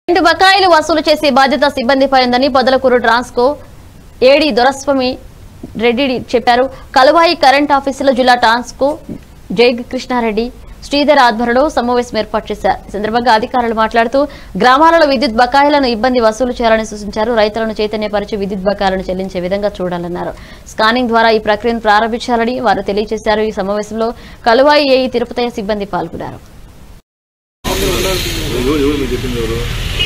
రెండు బకాయిలు వసూలు చేసే బాధ్యత సిబ్బందిపై ఉందని పొదలకూరు ట్రాన్స్కో ఏడి దొరస్వామి రెడ్డి చెప్పారు కలువాయి కరెంట్ ఆఫీసులో జిల్లా ట్రాన్స్కో జై కృష్ణారెడ్డి శ్రీధర్ ఆధ్వర్యంలో సమావేశం ఏర్పాటు చేశారు ఈ సందర్భంగా అధికారులు మాట్లాడుతూ గ్రామాలలో విద్యుత్ బకాయిలను ఇబ్బంది వసూలు చేయాలని సూచించారు రైతులను చైతన్యపరిచి విద్యుత్ బకాయిలను చెల్లించే విధంగా చూడాలన్నారు స్కానింగ్ ద్వారా ఈ ప్రక్రియను ప్రారంభించాలని వారు తెలియజేశారు ఈ సమావేశంలో కలువాయి ఏఈ తిరుపతయ్య సిబ్బంది పాల్గొన్నారు ఎవరు ఎవరు మీకు చెప్పింది ఎవరు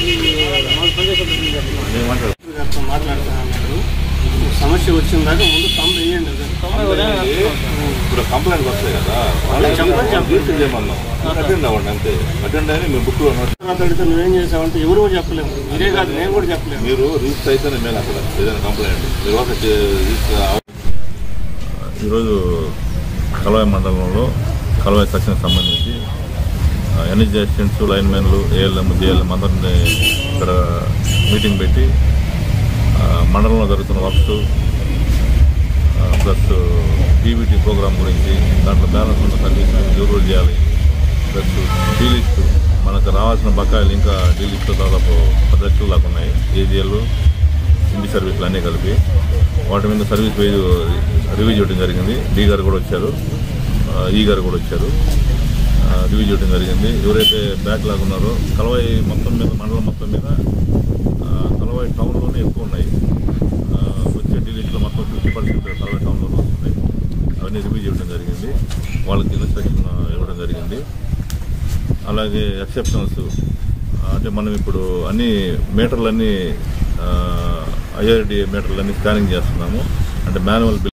నేను మాట్లాడు గారితో మాట్లాడుతున్నారు సమస్య వచ్చిన దాకా ముందు తమ్ముడు వేయండి ఇప్పుడు కంప్లైంట్ వస్తాయి కదా చెప్పండి, రిజిస్టర్ చేయమన్నాం అటెండ్ అవ్వండి అంతే అటెండ్ అయినా మేము బుక్ అడిగితే నువ్వేం చేసావంటే ఎవరు చెప్పలేము మీరే కాదు నేను కూడా చెప్పలేము మీరు రిజిస్టర్ అయితేనే మేము అక్కడ ఏదైనా కంప్లైంట్ మీరు ఒక రిజిస్టర్ ఈరోజు కలవాయి మండలంలో కలవాయి సెక్షన్ సంబంధించి ఎనర్జీ అసిస్టెంట్స్ లైన్ మ్యాన్లు ఏఎల్ఎం జేఎల్ఎం అందరినీ ఇక్కడ మీటింగ్ పెట్టి ఆ, మండలంలో జరుగుతున్న వర్క్స్ ప్లస్ పీవీటీ ప్రోగ్రామ్ గురించి దాంట్లో బ్యాలెన్స్ ఉన్న సర్వీస్ ఎవరు చేయాలి ప్లస్ డీ లిస్ట్ మనకు రావాల్సిన బకాయిలు ఇంకా డీ లిస్ట్లో దాదాపు పది లక్షల దాకా ఉన్నాయి ఏజిఎల్ ఇంటి సర్వీసులు అన్నీ కలిపి వాటి మీద సర్వీస్ వేజ్ రివ్యూ చేయడం జరిగింది డీ గారు కూడా వచ్చారు ఆ, ఈ గారు కూడా వచ్చారు ఆ, రివ్యూ చేయడం జరిగింది ఎవరైతే బ్యాక్ లాగ్ ఉన్నారో కలవాయి మొత్తం మీద మండలం మొత్తం మీద ఆ, కలవాయి టౌన్లోనే ఎక్కువ ఉన్నాయి ఆ, వచ్చే ఢిల్లీలో మొత్తం ఫిఫ్టీ పర్సెంట్ కలవాయి టౌన్లోనే వస్తున్నాయి అవన్నీ రివ్యూ చేయడం జరిగింది వాళ్ళకి ఇన్స్ట్రక్షన్ ఇవ్వడం జరిగింది అలాగే ఎక్సెప్షన్స్ అంటే మనం ఇప్పుడు అన్ని మీటర్లన్నీ ఐఆర్డి మీటర్లన్నీ స్కానింగ్ చేస్తున్నాము అంటే మాన్యువల్